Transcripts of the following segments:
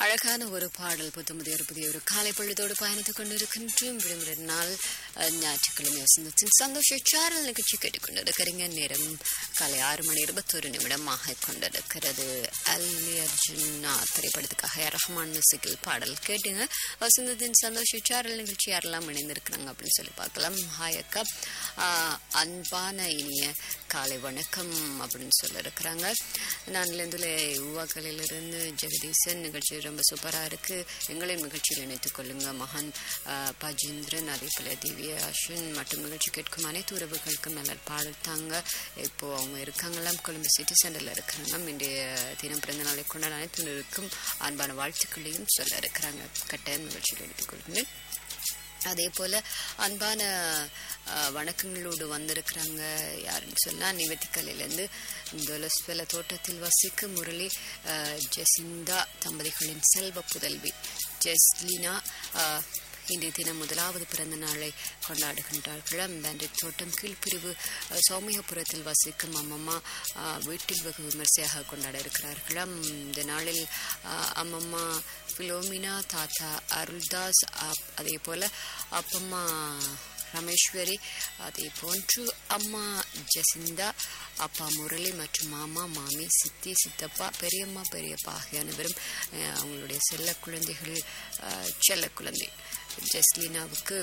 அழகான ஒரு பாடல் புத்தமுதிய ஒரு புதிய ஒரு காலை பொழுதோடு பயணித்துக் கொண்டிருக்கின்றோம் விடுமுறை நாள் அஹ், ஞாயிற்றுக்கிழமை வசந்தத்தின் சந்தோஷ சாரல் நிகழ்ச்சி கேட்டுக்கொண்டிருக்கிறீங்க நேரம் காலை ஆறு மணி இருபத்தொரு நிமிடம் ஆக கொண்டிருக்கிறது அல்லி அர்ஜுனா திரைப்படத்துக்காக ரஹ்மான் மியூசிக்கில் பாடல் கேட்டுங்க வசந்தத்தின் சந்தோஷ சாரல் நிகழ்ச்சி யாரெல்லாம் இணைந்திருக்கிறாங்க அப்படின்னு சொல்லி பார்க்கலாம் ஹாய் அக்கா ஆஹ், அன்பான இனிய காலை வணக்கம் அப்படின்னு சொல்லியிருக்கிறாங்க நான் இருந்து உவாக்களிலிருந்து ஜெகதீசன் நிகழ்ச்சி ரொம்ப சூப்பராக இருக்கு எங்களின் நிகழ்ச்சியில் இணைத்துக் கொள்ளுங்க மகான் ஆஹ், பஜேந்திரன் அதே போல திவ்யா அஸ்வின் மற்றும் நிகழ்ச்சி கேட்கும் அனைத்து உறவுகளுக்கும் நல்ல பாடல் தாங்க இப்போ அவங்க இருக்காங்களாம் கொழும்பு சிட்டி சென்டர்ல இருக்கிறாங்க இன்றைய தினம் பிறந்த நாளை கொண்டாட அனைத்து அன்பான வாழ்த்துக்களையும் சொல்ல இருக்கிறாங்க கட்டாயம் நிகழ்ச்சியில் எடுத்துக் கொள்கிறேன் அதே போல அன்பான அஹ், வணக்கங்களோடு வந்திருக்கிறாங்க யாருன்னு சொன்னால் நிவத்திக்கலையிலேருந்து துலஸ்வல தோட்டத்தில் வசிக்கும் முரளி அஹ், ஜெசிந்தா தம்பதிகளின் செல்வ புதல்வி ஜெஸ்லினா அஹ், இன்றைய தினம் முதலாவது பிறந்த நாளை கொண்டாடுகின்றார்கள் பேண்டிட் தோட்டம் கீழ்பிரிவு அஹ், சௌமியபுரத்தில் வசிக்கும் அம்மம்மா அஹ், வீட்டில் வெகு விமர்சையாக கொண்டாட இருக்கிறார்களாம் இந்த நாளில் அஹ், அம்மம்மா பிலோமினா தாத்தா அருள்தாஸ் அப்- அதே போல அப்பம்மா ரமேஸ்வரி அதே போன்று அம்மா ஜெசிந்தா அப்பா முரளி மற்றும் மாமா மாமி சித்தி சித்தப்பா பெரியம்மா பெரியப்பா ஆகிய அனைவரும் அஹ், அவங்களுடைய செல்ல குழந்தைகள் அஹ், செல்ல குழந்தை ஜெஸ்லினாவுக்கு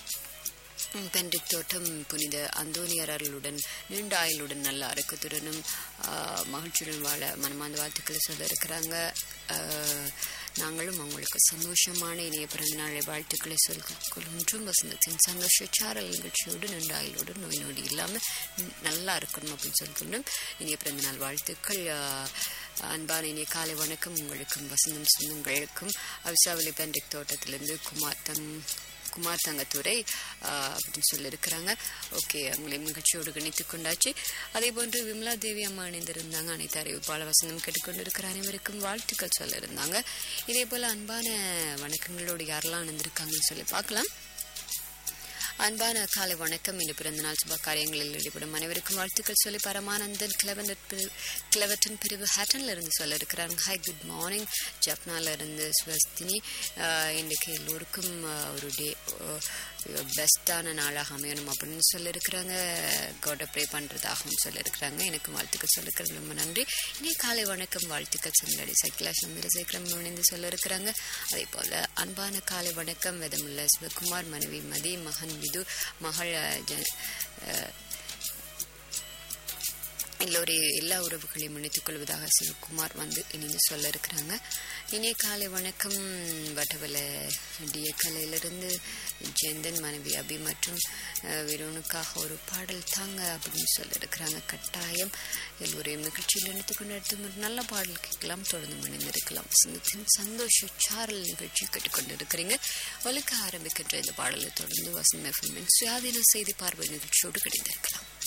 ம், பென்றிக் தோட்டம் புனித அந்தோனியர் அருளுடன் நீண்ட ஆயுளுடன் நல்ல அரக்கத்துடனும் ஆ, மகிழ்ச்சியுடன் வாழ மனமார்ந்த வாழ்த்துக்களை சொல்ல இருக்கிறாங்க ஆ, நாங்களும் அவங்களுக்கு சந்தோஷமான இனிய பிறந்த நாளை வாழ்த்துக்களை சொல்ல கொள்கின்றோம் வசந்தத்தின் சந்தோஷ சாரல் நிகழ்ச்சியோடு நீண்ட ஆயுளோடு நோய் நொடி இல்லாமல் நல்லா இருக்கணும் அப்படின்னு சொல்கின்றோம் இனிய பிறந்த நாள் வாழ்த்துக்கள் ஆ, அன்பான இனிய காலை வணக்கம் உங்களுக்கும் வசந்தம் சொந்தங்களுக்கும் அவிசாவளி பென்றிக் தோட்டத்திலிருந்து குமார் தங் குமார் தங்கத்துறை ஆஹ், அப்படின்னு சொல்லியிருக்கிறாங்க ஓகே அவங்களை நிகழ்ச்சியோடு கணித்துக் கொண்டாச்சு அதே போன்று விமலா தேவி அம்மா இணைந்திருந்தாங்க அனைத்து அறிவிப்பாளர் வசனம் கேட்டுக்கொண்டிருக்கிற அனைவருக்கும் வாழ்த்துக்கள் சொல்லியிருந்தாங்க இதே போல அன்பான வணக்கங்களோடு யாரெல்லாம் இணைந்திருக்காங்கன்னு சொல்லி பார்க்கலாம் அன்பான காலை வணக்கம் இன்று பிறந்த நாள் சுப காரியங்களில் ஈடுபடும் அனைவருக்கும் வாழ்த்துக்கள் சொல்லி பரமானந்தன் கிளவன் பிரிவு கிளவட்டன் பிரிவு ஹேட்டன்ல இருந்து சொல்ல இருக்கிறாங்க ஹாய் குட் மார்னிங் ஜப்னால இருந்து ஸ்வஸ்தினி ஆஹ் இன்றைக்கு எல்லோருக்கும் ஆஹ், ஒரு டே பெஸ்ட்டான நாளாக அமையணும் அப்படின்னு சொல்லியிருக்கிறாங்க காட்டை ப்ரே பண்ணுறதாகவும் சொல்லியிருக்கிறாங்க எனக்கு வாழ்த்துக்கள் சொல்லிருக்கிறது ரொம்ப நன்றி இனி காலை வணக்கம் வாழ்த்துக்கள் சந்திரடி சைக்கிளா சந்திரசேகரம் இணைந்து சொல்லியிருக்கிறாங்க அதே போல் அன்பான காலை வணக்கம் வெதமுள்ள சிவகுமார் மனைவி மதி மகன் விது மகள் அஹ், ஜ- அஹ், எல்லோரையும் எல்லா உறவுகளையும் இணைத்துக் கொள்வதாக சிவகுமார் வந்து இணைந்து சொல்ல இருக்கிறாங்க இனிய காலை வணக்கம் வட்டவல டிய கலையிலிருந்து ஜெயந்தன் மனைவி அபி மற்றும் அஹ், விரோனுக்காக ஒரு பாடல் தாங்க அப்படின்னு சொல்ல இருக்கிறாங்க கட்டாயம் எல்லோரையும் நிகழ்ச்சியில் இணைத்துக் கொண்டு அடுத்து ஒரு நல்ல பாடல் கேட்கலாம் தொடர்ந்து இணைந்திருக்கலாம் வசந்தத்தின் சந்தோஷ சாரல் நிகழ்ச்சி கேட்டுக்கொண்டு இருக்கிறீங்க ஒலிக்க ஆரம்பிக்கின்ற இந்த பாடலை தொடர்ந்து வசந்த எஃப்எம்மின் சுயாதீன செய்தி பார்வை நிகழ்ச்சியோடு கிடைந்திருக்கலாம்